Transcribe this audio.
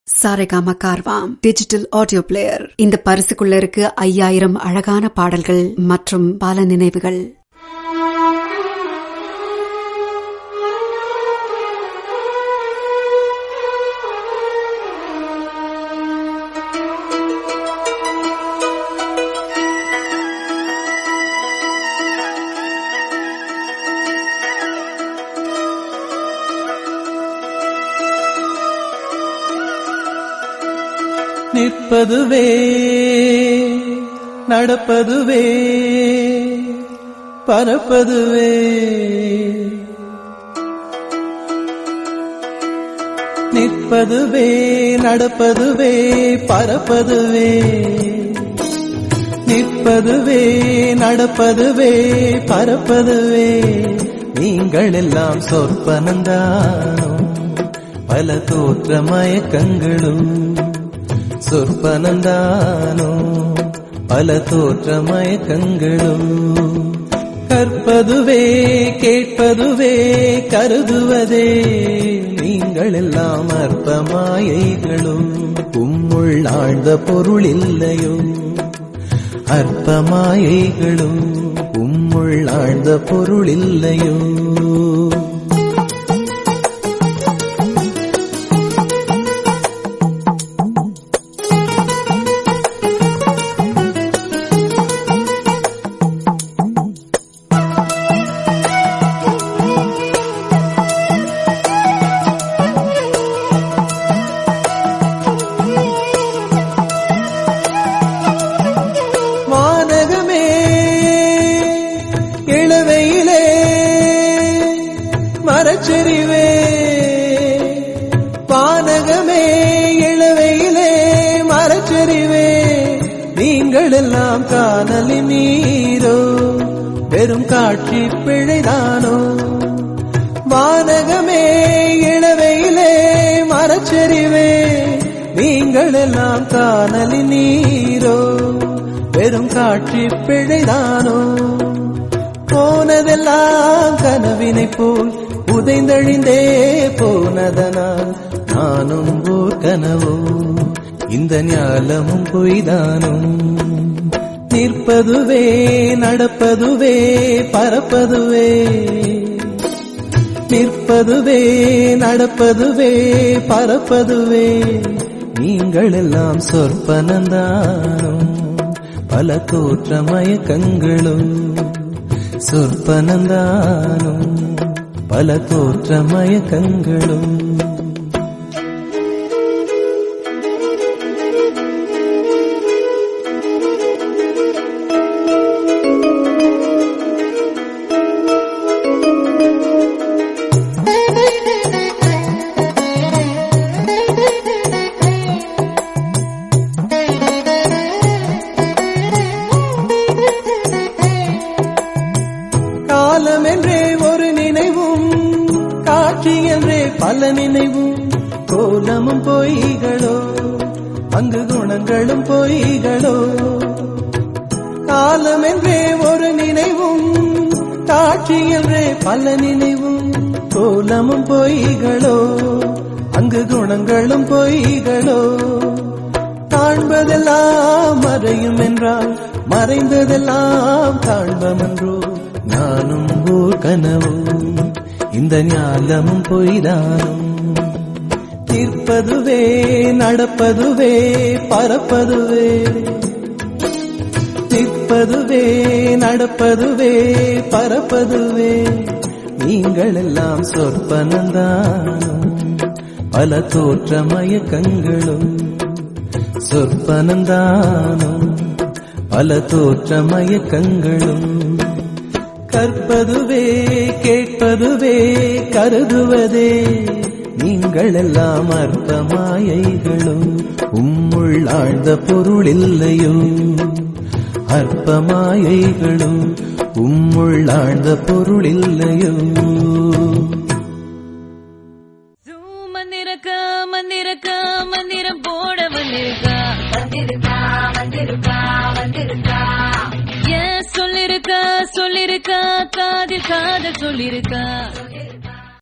Saregama Carvaan digital audio player இந்த பரிசுக்குள்ள இருக்கு ஐயாயிரம் அழகான பாடல்கள் மற்றும் பல நினைவுகள் நிற்பதுவே நடப்பதுவே பரப்பதுவே நிற்பதுவே நடப்பதுவே பரப்பதுவே நிற்பதுவே நடப்பதுவே பரப்பதுவே நீங்கள் எல்லாம் சொற்பனந்தானோ பல தோற்ற மயக்கங்களும் சொற்பனந்தானோ பல தோற்ற மயக்கங்களும் கற்பதுவே கேட்பதுவே கருதுவதே நீங்கள் எல்லாம் அற்ப மாயைகளும் உம்முள் ஆழ்ந்த பொருள் இல்லையோ அற்ப மாயைகளும் உம்முள் ஆழ்ந்த பொருள் இல்லையோ வானகமே இளவையிலே மரச்செறிவே வானகமே இளவையிலே மரச்செறிவே நீங்கள் எல்லாம் காணலி நீரோ வெறும் காட்சி பிழைதானோ வானகமே இளவையிலே மரச்செறிவே நீங்கள் எல்லாம் காணலி நீரோ வெறும் காட்சி பிழைதானோ போனதெல்லாம் கனவினை போல் உதைந்தழிந்தே போனதனால் நானும் ஓர் கனவோ இந்த ஞாலமும் பொய்தானோ நிற்பதுவே நடப்பதுவே பரப்பதுவே நிற்பதுவே நடப்பதுவே பரப்பதுவே நீங்கள் எல்லாம் சொற்பனந்தானோ பல தோற்ற மயக்கங்களும் சொற்பனந்தானோ பல தோற்ற மயக்கங்களும் காலம் என்றே ஒரு நினைவும் காட்சி என்றே பல நினைவும் கோலமும் பொய்களோ அங்கு குணங்களும் பொய்களோ காலம் என்றே ஒரு நினைவும் காட்சி என்றே பல நினைவும் கோலமும் பொய்களோ அங்கு குணங்களும் பொய்களோ காண்பதெல்லாம் மறையும் என்றால் மறைந்ததெல்லாம் காண்பமன்றோ நானும் ஓர் கனவும் இந்த ஞாலமும் பொய்தானும் நிற்பதுவே நடப்பதுவே பரப்பதுவே நிற்பதுவே நடப்பதுவே பரப்பதுவே நீங்கள் எல்லாம் சொற்பனந்தானும் பல தோற்ற மயக்கங்களும் சொற்பனந்தானும் பல தோற்ற மயக்கங்களும் கற்பதுவே கேட்பதுவே கருதுவதே நீங்கள் எல்லாம் அற்ப மாயைகளும் உம்முள் ஆழ்ந்த பொருள் இல்லையோ அற்ப மாயைகளும் உம்முள் ஆழ்ந்த பொருள் இல்லையோ மந்திரக்கா மந்திரக்கா மந்திரம் போட வந்திருக்கா வந்திருக்கா வந்திருக்கா வந்திருக்கா ஏன் சொல்லிருக்கா சொல்லிருக்கா காதில் காதல் சொல்லிருக்கா